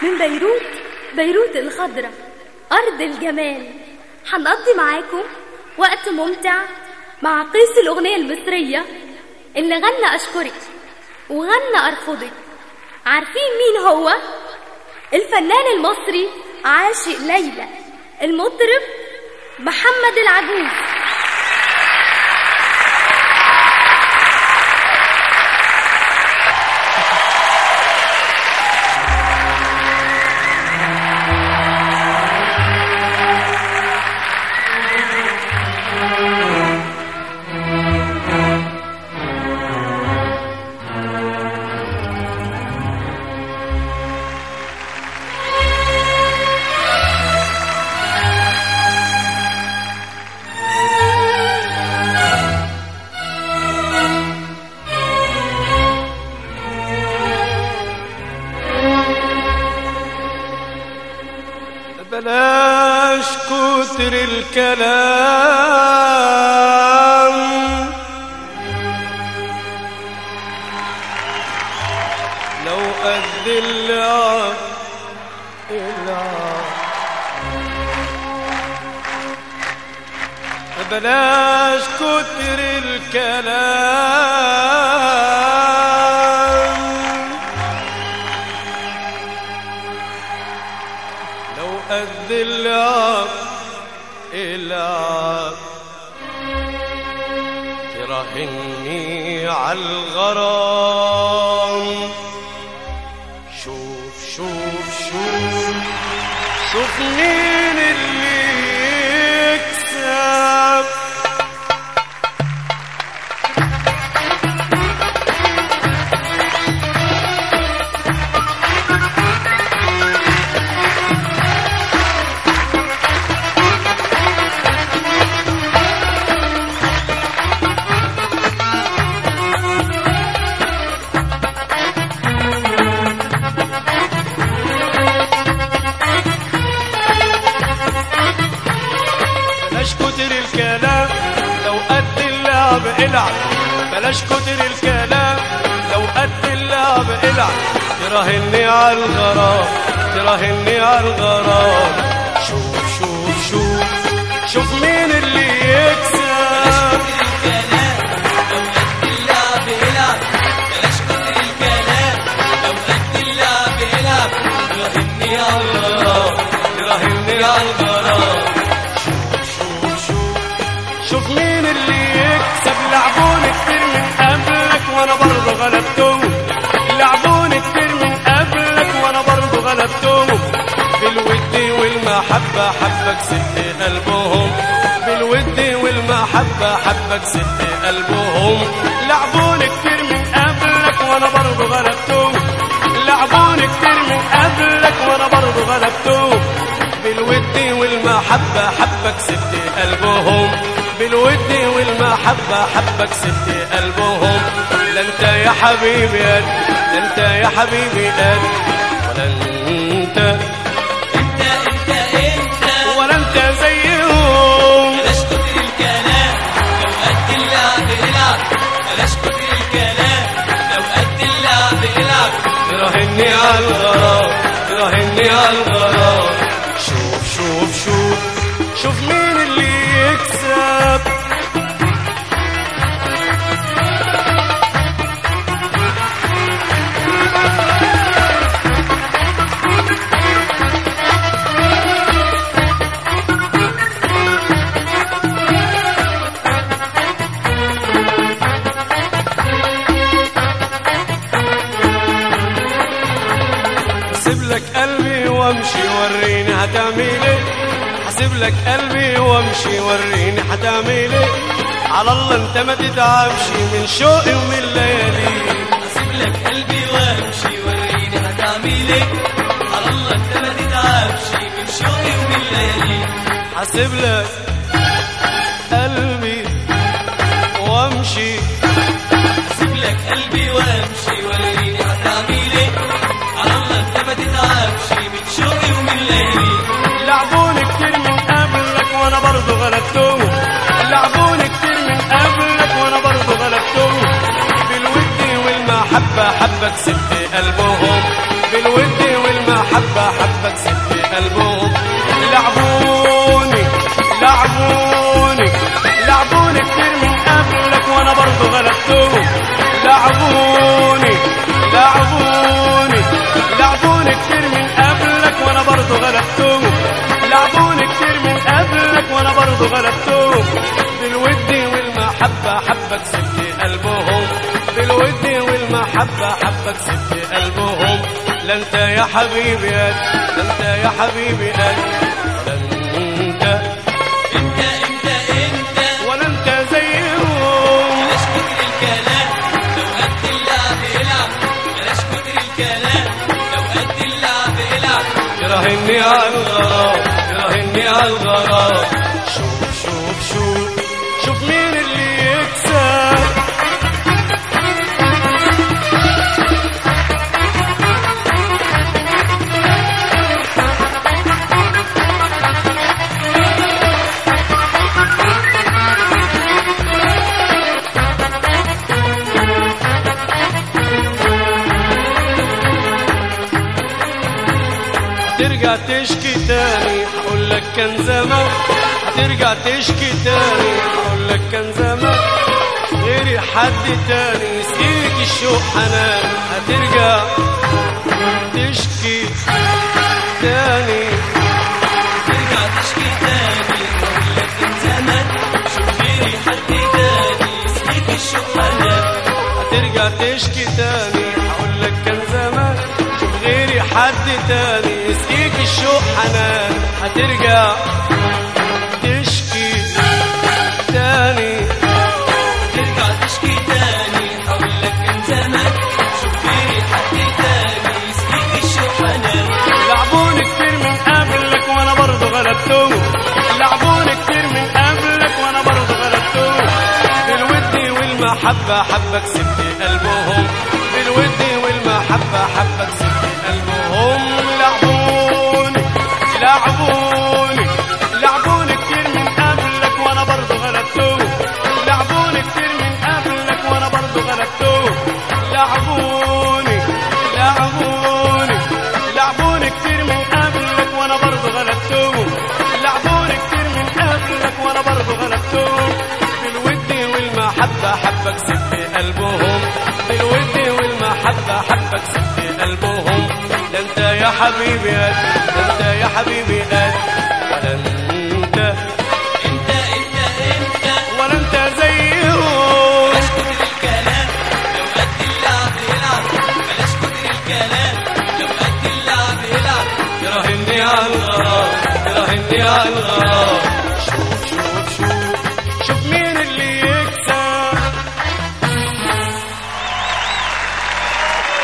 من بيروت بيروت الخضراء أرض الجمال هنقضي معاكم وقت ممتع مع قيس الأغنية المصرية اللي غنى أشكرك وغنى أرفضك عارفين مين هو؟ الفنان المصري عاشق ليلى المطرب محمد العجوز بلاش كتر الكلام لو قد اللعب العب بلاش كتر الكلام لو قد اللعب العب تراهني عالغرام شوف شوف شوف شوف مين اللي يكسب بلاش كتر الكلام لو قد اللعب العب بلاش كتر الكلام لو قد اللعب العب تراهني على الغرام تراهني على الغرام شوف شوف شوف شوف مين اللي يكسب تراهني على الغرام شوف شوف شوف مين اللي يكسب لعبوني كتير من قبلك وانا برضه غلبتهم لعبوني كتير من قبلك وانا برضه غلبتهم بالود والمحبة حبك ست قلبهم بالود والمحبة حبك ست قلبهم لعبوني كتير من قبلك وانا برضه غلبتهم لعبوني كتير من قبلك وانا برضه غلبتهم بالود والمحبة حبك ست قلبهم بالود والمحبة حبك ست قلبهم لا انت يا حبيبي قد لا انت يا حبيبي قد ولا انت انت انت انت ولا انت زيهم بلاش كتر الكلام لو قد اللعب العب بلاش كتر الكلام لو قد اللعب العب تراهني على الغرام تراهني على الغرام شوف شوف شوف شوف مين اللي يكسب هسيب لك قلبي وامشي وريني هتعمل ايه هسيب لك قلبي وامشي وريني هتعمل ايه على الله انت ما تتعبش من شوقي ومن ليالي اسيب لك قلبي وامشي وريني هتعمل ايه على الله انت ما تتعبش من شوقي ومن ليالي هسيب لك قلبي وامشي اسيب لك قلبي وامشي وريني هتعمل ايه على الله انت ما تتعبش من شوقي ومن ليالي لعبوني كتير من قبلك وانا برضه غلبتهم لعبوني كتير من قبلك وانا برضه غلبتهم بالود والمحبة حبك سبت قلبهم بالود والمحبة برضه غلبتهم بالود والمحبة حبك سبت قلبهم بالود والمحبة حبك سبت قلبهم لا انت يا حبيبي قد لا انت يا حبيبي قد لا انت انت انت انت ولا انت زيهم بلاش كتر الكلام لو قد اللعب العب بلاش كتر الكلام لو قد اللعب العب تراهني على الغرام تراهني على الغرام شوف شوف شوف شوف مين اللي يكسب هترجع تشكي تاني هقول لك كان زمان هترجع تشكي تاني هقول لك كان زمان غيري حد تاني يسقيك الشوق حنان هترجع تشكي تاني ترجع تشكي تاني اقول لك من زمان شوف غيري حد تاني يسقيك الشوق حنان هترجع تشكي تاني هقول لك كان زمان شوف غيري حد تاني يسقيك الشوق حنان هترجع تشكي تاني ترجع تشكي تاني اقول لك من زمان شوف غيري حد تاني يسقيك الشوق حنان لعبوني كتير من قبلك وانا برضه غلبتهم لعبوني كتير من قبلك وانا برضه غلبتهم بالود والمحبة حبك سبت قلبهم بالود والمحبة حبك سبت قلبهم لعبوني لعبوني لعبوني كتير من قبلك وانا برضه غلبتهم لعبوني كتير من قبلك وانا برضه غلبتهم لعبوني لعبوني لعبوني كتير من قبلك وانا برضه غلبتهم لعبوني كتير من قبلك وانا برضه غلبتهم بالود والمحبة حبك سبت قلبهم بالود والمحبة حبك سبت قلبهم ده انت يا حبيبي قد ده انت يا حبيبي قد ولا انت انت انت انت ولا انت زيهم بلاش كتر الكلام لو قد اللعب يلعب بلاش كتر الكلام لو قد اللعب يلعب تراهني على الغرام تراهني على الغرام